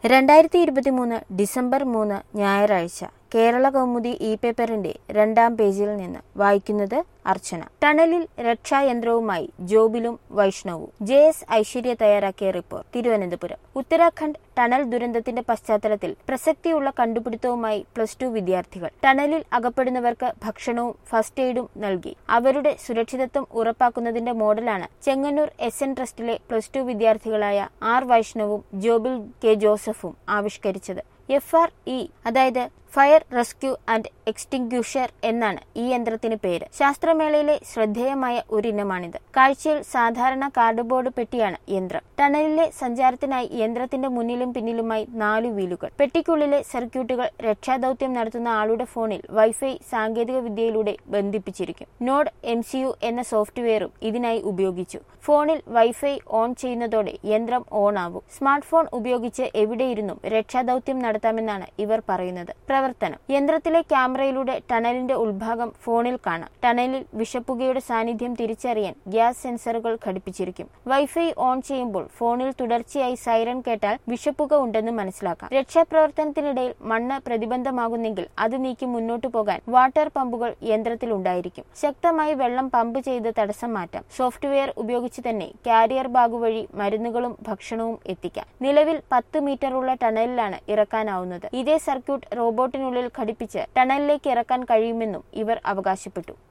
രണ്ടായിരത്തി ഇരുപത്തിമൂന്ന് ഡിസംബർ മൂന്ന് ഞായറാഴ്ച കേരള കൗമുദി ഇ പേപ്പറിന്റെ രണ്ടാം പേജിൽ നിന്ന് വായിക്കുന്നത് അർച്ചന ടണലിൽ രക്ഷായന്ത്രവുമായി ജോബിലും വൈഷ്ണവും ജെ എസ് ഐശ്വര്യ തയ്യാറാക്കിയ റിപ്പോർട്ട് തിരുവനന്തപുരം ഉത്തരാഖണ്ഡ് ടണൽ ദുരന്തത്തിന്റെ പശ്ചാത്തലത്തിൽ പ്രസക്തിയുള്ള കണ്ടുപിടുത്തവുമായി പ്ലസ് ടു വിദ്യാർത്ഥികൾ ടണലിൽ അകപ്പെടുന്നവർക്ക് ഭക്ഷണവും ഫസ്റ്റ് എയ്ഡും നൽകി അവരുടെ സുരക്ഷിതത്വം ഉറപ്പാക്കുന്നതിന്റെ മോഡലാണ് Chengannur S N trust plus two വിദ്യാർത്ഥികളായ ആർ വൈഷ്ണവും ജോബിൽ കെ ജോസഫും ആവിഷ്കരിച്ചത് എഫ് ആർ ഇ അതായത് ഫയർ റെസ്ക്യൂ ആൻഡ് എക്സ്റ്റിങ്ക്യൂഷർ എന്നാണ് ഈ യന്ത്രത്തിന് പേര് ശാസ്ത്രമേളയിലെ ശ്രദ്ധേയമായ ഒരിനമാണിത് കാഴ്ചയിൽ സാധാരണ കാർഡ്ബോർഡ് പെട്ടിയാണ് യന്ത്രം ടണലിലെ സഞ്ചാരത്തിനായി യന്ത്രത്തിന്റെ മുന്നിലും പിന്നിലുമായി നാലു വീലുകൾ പെട്ടിക്കുള്ളിലെ സർക്യൂട്ടുകൾ രക്ഷാദൌത്യം നടത്തുന്ന ആളുടെ ഫോണിൽ വൈഫൈ സാങ്കേതിക വിദ്യയിലൂടെ ബന്ധിപ്പിച്ചിരിക്കും നോഡ് എം എന്ന സോഫ്റ്റ്വെയറും ഇതിനായി ഉപയോഗിച്ചു ഫോണിൽ വൈഫൈ ഓൺ ചെയ്യുന്നതോടെ യന്ത്രം ഓൺ ആവും സ്മാർട്ട് ഫോൺ ഉപയോഗിച്ച് എവിടെയിരുന്നും രക്ഷാദൌത്യം നടത്താമെന്നാണ് ഇവർ പറയുന്നത് പ്രവർത്തനം യന്ത്രത്തിലെ ക്യാമറയിലൂടെ ടണലിന്റെ ഉൾഭാഗം ഫോണിൽ കാണാം ടണലിൽ വിഷപ്പുകയുടെ സാന്നിധ്യം തിരിച്ചറിയാൻ ഗ്യാസ് സെൻസറുകൾ ഘടിപ്പിച്ചിരിക്കും വൈഫൈ ഓൺ ചെയ്യുമ്പോൾ ഫോണിൽ തുടർച്ചയായി സൈറൺ കേട്ടാൽ വിഷപ്പുക ഉണ്ടെന്ന് മനസ്സിലാക്കാം രക്ഷാപ്രവർത്തനത്തിനിടയിൽ മണ്ണ് പ്രതിബന്ധമാകുന്നെങ്കിൽ അത് നീക്കി മുന്നോട്ടു പോകാൻ വാട്ടർ പമ്പുകൾ യന്ത്രത്തിൽ ഉണ്ടായിരിക്കും ശക്തമായി വെള്ളം പമ്പ് ചെയ്ത് തടസ്സം മാറ്റാം സോഫ്റ്റ്വെയർ ഉപയോഗിച്ച് തന്നെ കാരിയർ ബാഗ് വഴി മരുന്നുകളും ഭക്ഷണവും എത്തിക്കാം നിലവിൽ പത്ത് മീറ്ററുള്ള ടണലിലാണ് ഇറക്കാനാവുന്നത് ഇതേ സർക്യൂട്ട് റോബോട്ടിനുള്ളിൽ ഘടിപ്പിച്ച് ടണലിലേക്ക് ഇറക്കാൻ കഴിയുമെന്നും ഇവർ അവകാശപ്പെട്ടു